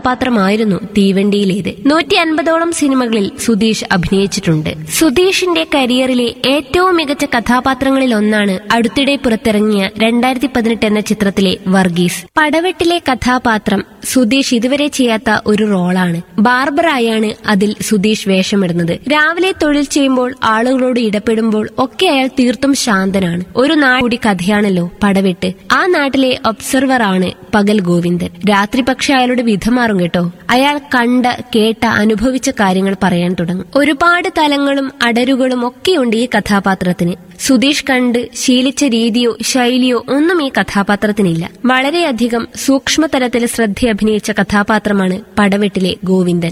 കഥാപാത്രമായിരുന്നു തീവണ്ടിയിലേത് നൂറ്റി അൻപതോളം സിനിമകളിൽ സുധീഷ് അഭിനയിച്ചിട്ടുണ്ട് സുധീഷിന്റെ കരിയറിലെ ഏറ്റവും മികച്ച കഥാപാത്രങ്ങളിൽ ഒന്നാണ് അടുത്തിടെ പുറത്തിറങ്ങിയ രണ്ടായിരത്തി പതിനെട്ട് എന്ന ചിത്രത്തിലെ വർഗീസ് പടവെട്ടിലെ കഥാപാത്രം സുധീഷ് ഇതുവരെ ചെയ്യാത്ത ഒരു റോളാണ് ബാർബറായാണ് അതിൽ സുധീഷ് വേഷമിടുന്നത് രാവിലെ തൊഴിൽ ചെയ്യുമ്പോൾ ആളുകളോട് ഇടപെടുമ്പോൾ ഒക്കെ അയാൾ തീർത്തും ശാന്തനാണ് ഒരു നാടി കഥയാണല്ലോ പടവെട്ട് ആ നാട്ടിലെ ഒബ്സർവർ ആണ് പകൽ ഗോവിന്ദൻ രാത്രി പക്ഷെ അയാളുടെ വിധം മാറും കേട്ടോ അയാൾ കണ്ട കേട്ട അനുഭവിച്ച കാര്യങ്ങൾ പറയാൻ തുടങ്ങും ഒരുപാട് തലങ്ങളും അടരുകളും ഒക്കെയുണ്ട് ഈ കഥാപാത്രത്തിന് സുധീഷ് കണ്ട് ശീലിച്ച രീതിയോ ശൈലിയോ ഒന്നും ഈ കഥാപാത്രത്തിനില്ല വളരെയധികം സൂക്ഷ്മതലത്തിൽ ശ്രദ്ധ അഭിനയിച്ച കഥാപാത്രമാണ് പടവെട്ടിലെ ഗോവിന്ദൻ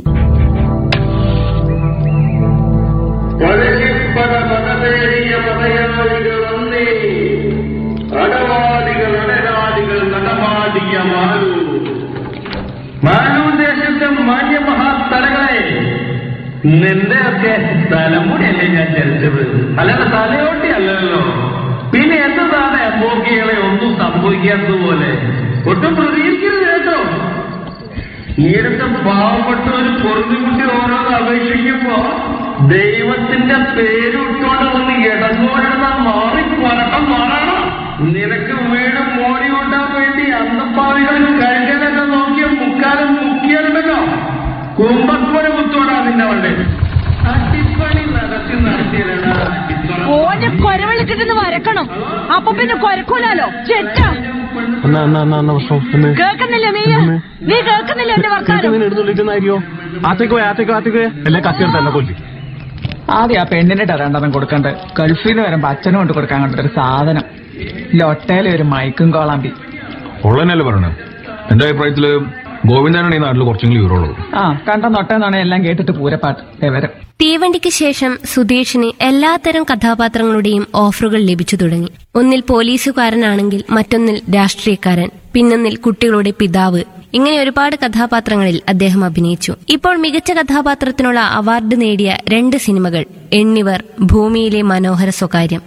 പഴകിപ്പട പടവേറിയ പടയാളികൾ ഒന്നേ അടവാദികൾ അടരാദികൾ നടമാടിയ മാലു മാലു ദേശത്തെ മാന്യമഹാസ്ഥലങ്ങളെ നിന്റെയൊക്കെ തലമുടിയല്ലേ ഞാൻ ചരിച്ചത് അല്ലാതെ തലയോട്ടി അല്ലല്ലോ പിന്നെ എന്നതാണ് അപ്പോക്കികളെ ഒന്നും സംഭവിക്കാത്തതുപോലെ ഒട്ടും പ്രതീക്ഷിക്കരുത് കേട്ടോ ഈടുത്ത പാവപ്പെട്ട ഒരു പൊറുതിക്കുട്ടി ഓരോന്ന് അപേക്ഷിക്കുമ്പോ ദൈവത്തിന്റെ പേര് ഇട്ടുകൊണ്ട് വന്ന് ഇടങ്ങോടുന്ന മാറി പരട്ടം മാറണം നിനക്ക് വീട് മോടി കൂട്ടാൻ വേണ്ടി അന്തപ്പാവികൾ കഴിക്കാനൊക്കെ നോക്കിയ മുക്കാലം മുക്കിയാലുണ്ടല്ലോ കുമ്പക്കുര കുത്തോടാ നിന്റെ വണ്ടി അടിപ്പണി നടത്തി നടത്തിയതാണ് ഓനെ കൊരവിളിച്ചിട്ട് വരക്കണം അപ്പൊ പിന്നെ കൊരക്കൂലാലോ ചെറ്റാ എന്നാ എന്നാ എന്നാ എന്നാ പ്രശ്നം എന്ന് കേക്കുന്നില്ല നീ നീ കേക്കുന്നില്ല എന്റെ വർത്താനം എടുത്തുള്ളിട്ടുന്നായിരിക്കോ ആത്തേക്കോ ആത്തേക്കോ ആത്തേക്കോ അല്ലെ കത്തിയെടുത്ത് എന്നെ കൊല്ലി ആദ്യം ആ പെണ്ണിന്റെ രണ്ടെണ്ണം കൊടുക്കണ്ട് ഗൾഫിൽ നിന്ന് വരുമ്പോ അച്ഛനും കൊണ്ട് കൊടുക്കാൻ കണ്ടൊരു സാധനം ലൊട്ടയിലെ ഒരു മൈക്കും കോളാമ്പി ഉള്ളതന്നെയല്ലേ പറയണേ എന്റെ അഭിപ്രായത്തില് ഗോവിന്ദനാണ് ഈ നാട്ടിൽ കുറച്ചെങ്കിലും വിവരമുള്ളത് ആ കണ്ട നൊട്ടെന്നാണ് എല്ലാം കേട്ടിട്ട് പൂരപ്പാട്ട് വിവരം തീവണ്ടിക്ക് ശേഷം സുധീഷിന് എല്ലാത്തരം കഥാപാത്രങ്ങളുടെയും ഓഫറുകൾ ലഭിച്ചു തുടങ്ങി ഒന്നിൽ പോലീസുകാരനാണെങ്കിൽ മറ്റൊന്നിൽ രാഷ്ട്രീയക്കാരൻ പിന്നൊന്നിൽ കുട്ടികളുടെ പിതാവ് ഇങ്ങനെ ഒരുപാട് കഥാപാത്രങ്ങളിൽ അദ്ദേഹം അഭിനയിച്ചു ഇപ്പോൾ മികച്ച കഥാപാത്രത്തിനുള്ള അവാർഡ് നേടിയ രണ്ട് സിനിമകൾ എണ്ണിവർ ഭൂമിയിലെ മനോഹര സ്വകാര്യം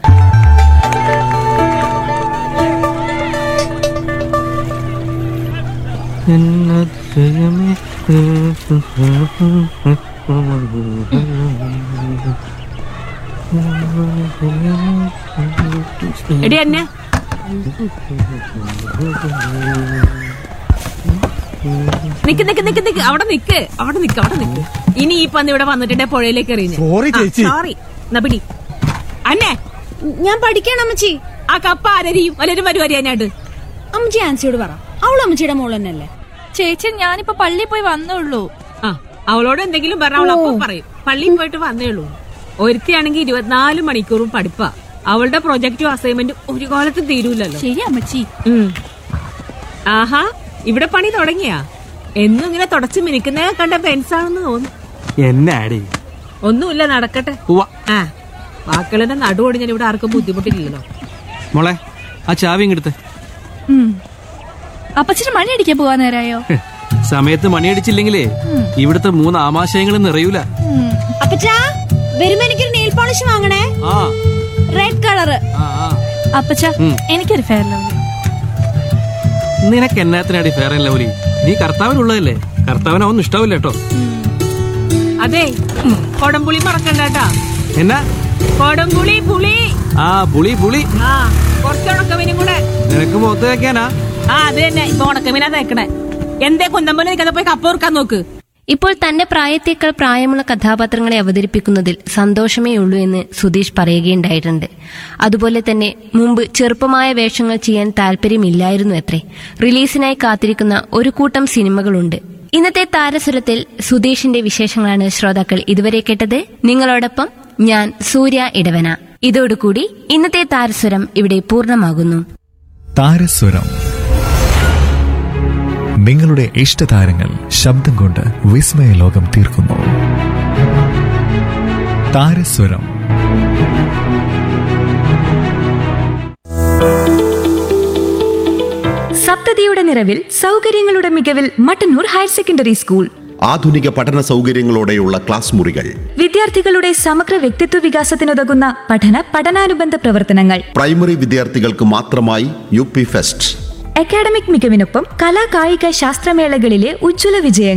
എടി എന്നെ നിക്ക് നിക്ക് നിക്ക് നിക്ക് അവിടെ നിക്ക് അവിടെ നിക്ക് അവിടെ നിക്ക് ഇനി ഈ പന്നി ഇവിടെ വന്നിട്ടുണ്ടെ പുഴയിലേക്ക് എറിയുന്നു Sorry, ചേച്ചി. സോറി എന്നാ പിടി അന്നെ ഞാൻ പഠിക്കണം അമ്മച്ചി ആ കപ്പ ആരരിയും വല്ലരും വരുവാരി അതിനായിട്ട് അമ്മച്ചി ആൻസിയോട് പറ അവൾ അമ്മച്ചിയുടെ മോൾ തന്നെയല്ലേ ചേച്ചി ഞാനിപ്പോ പള്ളിയിൽ പോയി വന്നുള്ളൂ ആ അവളോട് എന്തെങ്കിലും പറഞ്ഞ അവൾ അപ്പം പറയും പള്ളിയിൽ പോയിട്ട് വന്നേ ഉള്ളൂ ഒരുത്തിയാണെങ്കിൽ ഇരുപത്തിനാല് മണിക്കൂറും പഠിപ്പാ അവളുടെ പ്രൊജക്റ്റും അസൈൻമെന്റും ഒരു കാലത്തും തീരൂലല്ലോ ശരി അമ്മച്ചി ഉം. ആഹാ ഇവിടെ പണി തുടങ്ങിയാ എന്നും ഇങ്ങനെ തുടച്ച് മിനിക്കുന്നേ കണ്ട ബെൻസാണെന്ന് തോന്നുന്നു എന്നാടി ഒന്നുമില്ല നടക്കട്ടെ ആ വാക്കുകളുടെ നടുവോട് ഞാൻ ഇവിടെ ആർക്കും ബുദ്ധിമുട്ടില്ലല്ലോ മോളെ ആ ചാവി ഇങ്ങടുത്ത് അപ്പച്ചിന് മണി അടിക്കാൻ പോവാൻ നേരായോ സമയത്ത് മണിയടിച്ചില്ലെങ്കിലേ ഇവിടുത്തെ മൂന്ന് ആമാശയങ്ങളും നിറയൂല അപ്പച്ചാ വരുമ്പോ എനിക്കൊരു നെയിൽ പോളിഷ് വാങ്ങണേ ആ റെഡ് കളറ് ആ ആ. അപ്പച്ച എനിക്കൊരു ഫെയർ ലവ്ലി നിനക്ക് എന്നാത്തിനാടി ഫെയർ ആൻഡ് ലവ്ലി നീ കർത്താവിനുള്ളതല്ലേ കർത്താവിനൊന്നും ഇഷ്ടാവില്ല കേട്ടോ അതെ കൊടംപുളി മറക്കണ്ട കേട്ടാ എന്നാ കൊടംപുളി പുളി ആ പുളി പുളി ആ കുറച്ച് ഉണക്കമീനും കൂടെ നിനക്ക് മുഖത്ത് വെക്കാനാ ആ അത് തന്നെ ഇപ്പൊ ഉണക്കമീനാ തേക്കണേ എന്തേ കുന്തമ്പല നിൽക്കാതെ പോയി കപ്പ ഉറക്കാൻ നോക്ക് ഇപ്പോൾ തന്റെ പ്രായത്തേക്കാൾ പ്രായമുള്ള കഥാപാത്രങ്ങളെ അവതരിപ്പിക്കുന്നതിൽ സന്തോഷമേ ഉള്ളൂ എന്ന് സുധീഷ് പറയുകയുണ്ടായിട്ടുണ്ട് അതുപോലെ തന്നെ മുമ്പ് ചെറുപ്പമായ വേഷങ്ങൾ ചെയ്യാൻ താല്പര്യമില്ലായിരുന്നു അത്രേ റിലീസിനായി കാത്തിരിക്കുന്ന ഒരു കൂട്ടം സിനിമകളുണ്ട് ഇന്നത്തെ താരസുരത്തിൽ സുധീഷിന്റെ വിശേഷങ്ങളാണ് ശ്രോതാക്കൾ ഇതുവരെ കേട്ടത് നിങ്ങളോടൊപ്പം ഞാൻ സൂര്യ ഇടവന ഇതോടുകൂടി ഇന്നത്തെ താരസുരം ഇവിടെ പൂർണ്ണമാകുന്നു താരസ്വരം നിങ്ങളുടെ ഇഷ്ടതാരങ്ങൾ ശബ്ദം കൊണ്ട് വിസ്മയ ലോകം തീർക്കുന്നു താരസ്വരം സപ്തതിയുടെ നിറവിൽ സൗകര്യങ്ങളുടെ മികവിൽ മട്ടന്നൂർ ഹയർ സെക്കൻഡറി സ്കൂൾ ആധുനിക പഠന സൗകര്യങ്ങളോടെയുള്ള ക്ലാസ് മുറികൾ വിദ്യാർത്ഥികളുടെ സമഗ്ര വ്യക്തിത്വ വികാസത്തിനുതകുന്ന പഠന പഠനാനുബന്ധ പ്രവർത്തനങ്ങൾ പ്രൈമറി വിദ്യാർത്ഥികൾക്ക് മാത്രമായി യു പി ഫെസ്റ്റ് അക്കാഡമിക് മികവിനൊപ്പം കലാ കായിക ശാസ്ത്രമേളകളിലെ ഉജ്ജ്വല വിജയങ്ങൾ